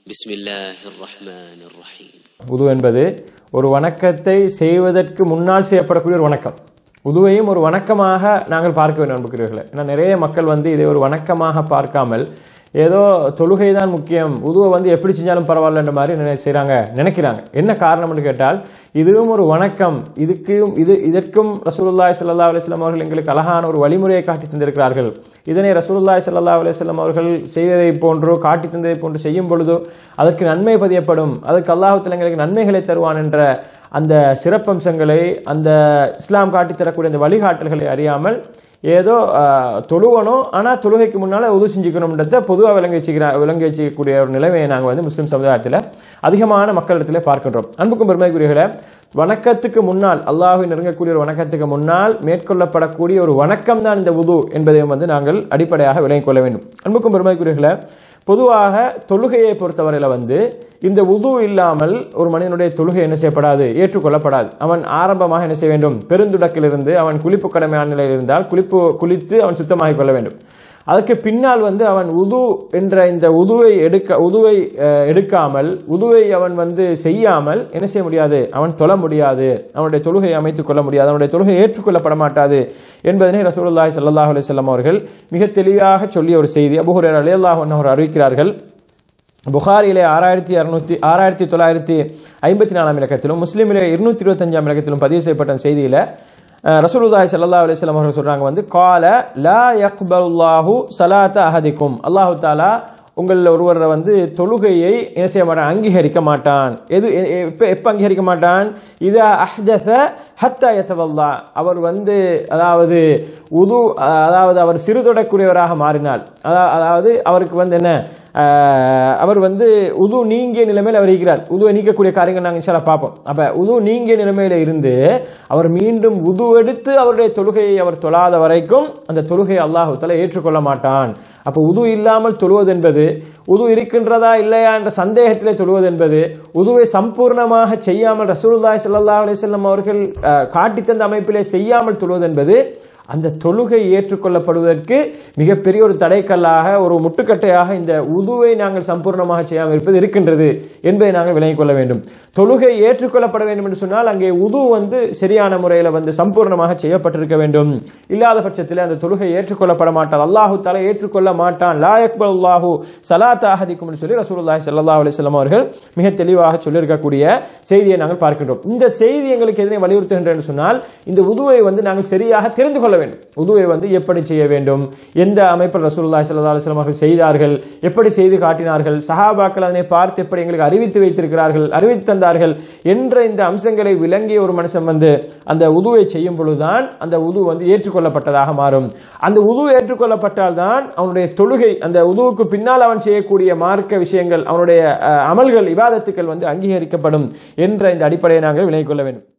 بسم الله الرحمن الرحيم உது என்பது ஒரு வணக்கத்தை செய்வதற்கு முன்னால் செய்யப்படக்கூடிய ஒரு வணக்கம் உதுவையும் ஒரு வணக்கமாக நாங்கள் பார்க்க வேண்டும் அன்புக்குரியவர்களே ஏன்னா நிறைய மக்கள் வந்து இதை ஒரு வணக்கமாக பார்க்காமல் ஏதோ தொழுகை தான் முக்கியம் உதுவை வந்து எப்படி செஞ்சாலும் பரவாயில்லன்ற மாதிரி நினை செய்றாங்க நினைக்கிறாங்க என்ன காரணம்னு கேட்டால் இதுவும் ஒரு வணக்கம் இதுக்கும் இது இதற்கும் ரசூலுல்லாஹி ஸல்லல்லாஹு அலைஹி வஸல்லம் அவர்கள் எங்களுக்கு அழகான ஒரு வழிமுறையை காட்டி தந்திருக்கிறார்கள் இதனை ரசூலுல்லாஹி ஸல்லல்லாஹு அலைஹி வஸல்லம் அவர்கள் செய்ததை போன்றோ காட்டி தந்ததை போன்று செய்யும் பொழுதோ அதற்கு நன்மை பதியப்படும் அதற்கு அல்லாஹ் எங்களுக்கு நன்மைகளை தருவான் என்ற அந்த சிறப்பம்சங்களை அந்த இஸ்லாம் காட்டித் தரக்கூடிய அந்த வழிகாட்டல்களை அறியாமல் ஏதோ ஆஹ், தொழுவணும் ஆனால் தொழுகைக்கு முன்னால் உதவு செஞ்சுக்கணும்ன்றத பொதுவாக விளங்கி வச்சுக்கிற விளங்கி வச்சுக்கக்கூடிய ஒரு நிலைமையை நாங்கள் வந்து முஸ்லீம் சமுதாயத்தில் அதிகமான மக்களிடத்தில் பார்க்கின்றோம் அன்புக்கும் பெருமைக்குரியவர்களே வணக்கத்துக்கு முன்னால் அல்லாஹ்வை நெருங்கக்கூடிய ஒரு வணக்கத்துக்கு முன்னால் மேற்கொள்ளப்படக்கூடிய ஒரு வணக்கம் தான் இந்த உது என்பதையும் வந்து நாங்கள் அடிப்படையாக விளங்கிக் கொள்ள வேண்டும் அன்புக்கும் பெருமைக்குரியவர்களே பொதுவாக தொழுகையை பொறுத்தவரையில வந்து இந்த உது இல்லாமல் ஒரு மனிதனுடைய தொழுகை என்ன செய்யப்படாது ஏற்றுக்கொள்ளப்படாது அவன் ஆரம்பமாக என்ன செய்ய வேண்டும் பெருந்துடக்கிலிருந்து அவன் குளிப்பு கடமையான நிலையில் இருந்தால் குளிப்பு குளித்து அவன் சுத்தமாகிக் கொள்ள வேண்டும் அதற்கு பின்னால் வந்து அவன் உது என்ற இந்த உதுவை எடுக்க உதுவை அஹ், எடுக்காமல் உதுவை அவன் வந்து செய்யாமல் என்ன செய்ய முடியாது அவன் தொழ முடியாது அவனுடைய தொழுகையை அமைத்துக் கொள்ள முடியாது அவனுடைய தொழுகை ஏற்றுக்கொள்ளப்பட மாட்டாது என்பதனை ரசூலுல்லாஹி ஸல்லல்லாஹு அலைஹி வஸல்லம் அவர்கள் மிக தெளிவாக சொல்லிய ஒரு செய்தி அபூ ஹுரைரா ரலியல்லாஹு அன்ஹு அவர் அறிவிக்கிறார்கள் புகாரிலே ஆறாயிரத்தி அறுநூத்தி ஆறாயிரத்தி தொள்ளாயிரத்தி ஐம்பத்தி நாலாம் இலக்கத்திலும் முஸ்லீமிலே இருநூத்தி இருபத்தஞ்சாம் இலக்கத்திலும் பதிவு செய்யப்பட்ட செய்தியில அஹ், ரசூலுல்லாஹி ஸல்லல்லாஹு அலைஹி வஸல்லம் அவர்கள் சொல்றாங்க வந்து கால லா யக்பலுல்லாஹு ஸலாத்த அஹதிக்கும் அல்லாஹ் தஆலா உங்களில் ஒருவர் வந்து தொழுகையை என்ன செய்ய மாட்டான் அங்கீகரிக்க மாட்டான் எது எ- எ- எப்ப எப்ப அங்கீகரிக்க மாட்டான் இதா அஹ்தஸ ஹத்தா யத்தவல்லா அவர் வந்து அதாவது உது அதாவது அவர் சிறுதொடக்கூடியவராக மாறினால் அதா- அதாவது அவருக்கு வந்து என்ன ஆஹ், அவர் வந்து உது நீங்கிய நிலைமையில் அவர் இருக்கிறார் உதுவை நீக்கக்கூடிய காரியங்கள் நாங்கள் இன்ஷால்லா பார்ப்போம் அப்ப உது நீங்கிய நிலைமையில இருந்து அவர் மீண்டும் உது எடுத்து அவருடைய தொழுகையை அவர் தொழாத வரைக்கும் அந்த தொழுகையை அல்லாஹு தஆலா ஏற்றுக்கொள்ள மாட்டான் அப்ப உது இல்லாமல் தொழுவது என்பது உது இருக்கின்றதா இல்லையா என்ற சந்தேகத்திலே தொழுவது என்பது உதுவை சம்பூர்ணமாக செய்யாமல் ரசூலுல்லாஹி ஸல்லல்லாஹு அலைஹி வஸல்லம் அவர்கள் அஹ், காட்டித் தந்த அமைப்பிலே செய்யாமல் தொழுவது என்பது அந்த தொழுகை ஏற்றுக்கொள்ளப்படுவதற்கு மிகப்பெரிய ஒரு தடைக்கல்லாக ஒரு முட்டுக்கட்டையாக இந்த உதுவை நாங்கள் சம்பூர்ணமாக செய்யாமல் இருப்பது இருக்கின்றது என்பதை நாங்கள் விளங்கிக் கொள்ள வேண்டும் தொழுகை ஏற்றுக்கொள்ளப்பட வேண்டும் என்று சொன்னால் அங்கே உது வந்து சரியான முறையில் வந்து சம்பூர்ணமாக செய்யப்பட்டிருக்க வேண்டும் இல்லாத பட்சத்தில் அந்த தொழுகை ஏற்றுக்கொள்ளப்பட மாட்டான் அல்லாஹு தலை ஏற்றுக்கொள்ள மாட்டான் லா யக்பல் அல்லாஹு சலாத் ஆஹதிக்கும் என்று சொல்லி ரசூலுல்லாஹி ஸல்லல்லாஹு அலைஹி வஸல்லம் அவர்கள் மிக தெளிவாக சொல்லியிருக்கக்கூடிய செய்தியை நாங்கள் பார்க்கின்றோம் இந்த செய்தி எங்களுக்கு எதனை வலியுறுத்துகின்றேன் என்று சொன்னால் இந்த உதுவை வந்து நாங்கள் சரியாக தெரிந்து கொள்ள வேண்டும் உதுவை வந்து எப்படி செய்ய வேண்டும் எந்த அமைப்பில் ரசூலுல்லாஹி ஸல்லல்லாஹு அலைஹி வஸல்லம் அவர்கள் செய்தார்கள் எப்படி செய்து காட்டினார்கள் சஹாபாக்கள் அதனை பார்த்து எப்படி எங்களுக்கு அறிவித்து வைத்திருக்கிறார்கள் அறிவித்து தந்தார்கள் என்ற இந்த அம்சங்களை விளங்கிய ஒரு மனுஷன் வந்து அந்த உதுவை செய்யும் பொழுதுதான் அந்த உது வந்து ஏற்றுக்கொள்ளப்பட்டதாக மாறும் அந்த உது ஏற்றுக்கொள்ளப்பட்டால் தான் அவனுடைய தொழுகை அந்த உதுவுக்கு பின்னால் அவன் செய்யக்கூடிய மார்க்க விஷயங்கள் அவனுடைய அஹ், அமல்கள் இபாதத்துக்கள் வந்து அங்கீகரிக்கப்படும் என்ற இந்த அடிப்படையை நாங்கள் விளங்கிக் கொள்ள வேண்டும்